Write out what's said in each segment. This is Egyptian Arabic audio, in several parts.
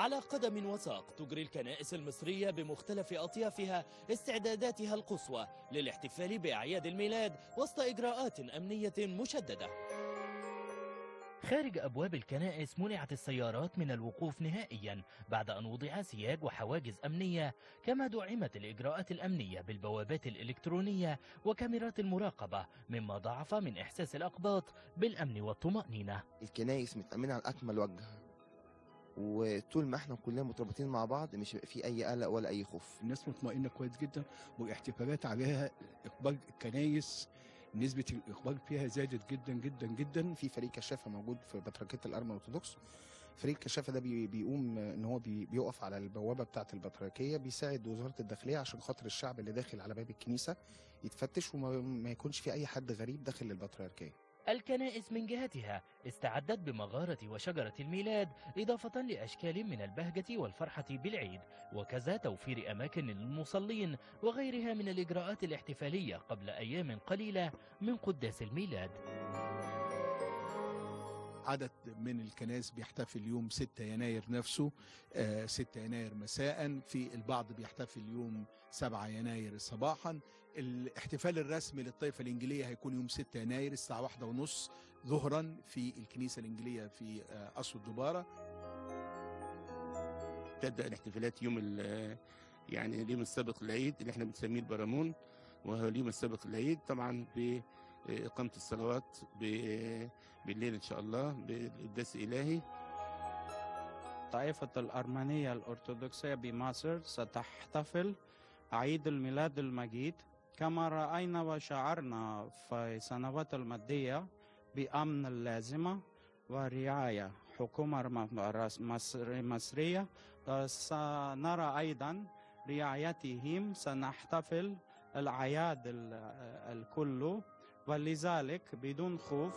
على قدم وساق تجري الكنائس المصرية بمختلف أطيافها استعداداتها القصوى للاحتفال بأعياد الميلاد وسط إجراءات أمنية مشددة خارج أبواب الكنائس منعت السيارات من الوقوف نهائيا بعد أن وضع سياج وحواجز أمنية كما دعمت الإجراءات الأمنية بالبوابات الإلكترونية وكاميرات المراقبة مما ضعف من إحساس الأقباط بالأمن والطمأنينة الكنايس متأمنة على أكمل وجه وطول ما احنا كلنا مترابطين مع بعض مش هيبقى في أي قلق ولا أي خوف الناس مطمئنة كويس جدا والاحتفالات عليها إقبال الكنايس نسبة الإقبال فيها زادت جدا جدا جدا في فريق كشافه موجود في بطريركيه الارمن الارثوذكس فريق الكشافه ده بي بيقوم ان هو بي بيقف على البوابه بتاعه البطريركيه بيساعد وزاره الداخليه عشان خاطر الشعب اللي داخل على باب الكنيسه يتفتش وما ما يكونش في اي حد غريب داخل البطريركيه الكنائس من جهتها استعدت بمغارة وشجرة الميلاد إضافة لأشكال من البهجة والفرحة بالعيد وكذا توفير أماكن للمصلين وغيرها من الإجراءات الاحتفالية قبل أيام قليلة من قداس الميلاد عدد من الكنائس بيحتفل يوم 6 يناير نفسه آه 6 يناير مساء في البعض بيحتفل يوم 7 يناير صباحا الاحتفال الرسمي للطائفة الإنجيلية هيكون يوم 6 يناير الساعة واحدة ونص ظهرا في الكنيسة الإنجيلية في آه قصر الدبارة تبدا الاحتفالات يوم ال- يعني اليوم السابق للعيد اللي احنا بنسميه البرامون وهو اليوم السابق للعيد طبعا بإقامة الصلوات ب- بالليل إن شاء الله بالقداس الإلهي طائفة الأرمنية الأرثوذكسية بمصر ستحتفل عيد الميلاد المجيد كما رأينا وشعرنا في السنوات الماضية بأمن اللازمة ورعاية حكومة م- مصر مصرية سنرى أيضا رعايتهم سنحتفل الأعياد ال- الكل ولذلك بدون خوف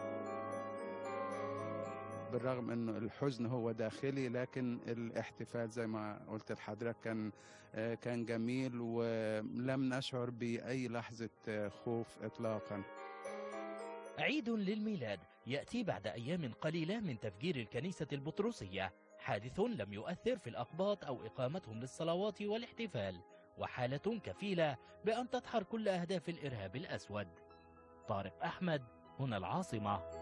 بالرغم انه الحزن هو داخلي لكن الاحتفال زي ما قلت لحضرتك كان آه، كان جميل ولم نشعر باي لحظه آه، خوف اطلاقا عيد للميلاد يأتي بعد أيام قليلة من تفجير الكنيسة البطرسية حادث لم يؤثر في الأقباط أو إقامتهم للصلوات والاحتفال وحالة كفيلة بأن تدحر كل أهداف الإرهاب الأسود طارق أحمد هنا العاصمة